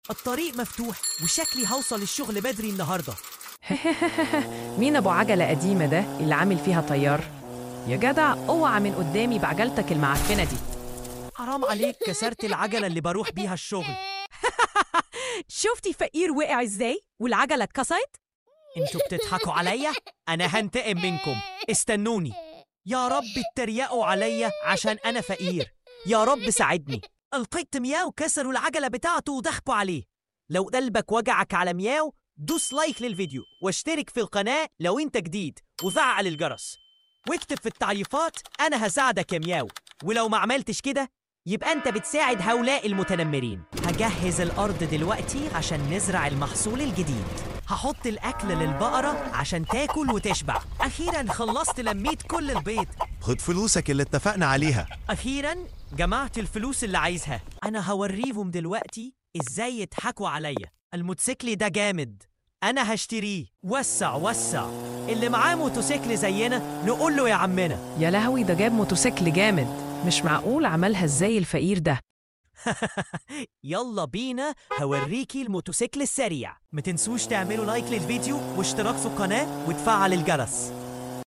الطريق مفتوح وشكلي هوصل الشغل بدري النهارده مين ابو عجله قديمه ده اللي عامل فيها طيار يا جدع اوعى من قدامي بعجلتك المعفنه دي حرام عليك كسرت العجله اللي بروح بيها الشغل شفتي فقير وقع ازاي والعجله اتكسرت انتوا بتضحكوا عليا انا هنتقم منكم استنوني يا رب اتريقوا عليا عشان انا فقير يا رب ساعدني القيت مياو كسروا العجله بتاعته وضحكوا عليه لو قلبك وجعك على مياو دوس لايك للفيديو واشترك في القناه لو انت جديد وفعل الجرس واكتب في التعليقات انا هساعدك يا مياو ولو ما عملتش كده يبقى انت بتساعد هؤلاء المتنمرين هجهز الارض دلوقتي عشان نزرع المحصول الجديد هحط الاكل للبقره عشان تاكل وتشبع اخيرا خلصت لميت كل البيض خد فلوسك اللي اتفقنا عليها اخيرا جمعت الفلوس اللي عايزها انا هوريهم دلوقتي ازاي يضحكوا عليا الموتوسيكل ده جامد انا هشتريه وسع وسع اللي معاه موتوسيكل زينا نقول له يا عمنا يا لهوي ده جاب موتوسيكل جامد مش معقول عملها ازاي الفقير ده يلا بينا هوريكي الموتوسيكل السريع ما تنسوش تعملوا لايك للفيديو واشتراك في القناة وتفعل الجرس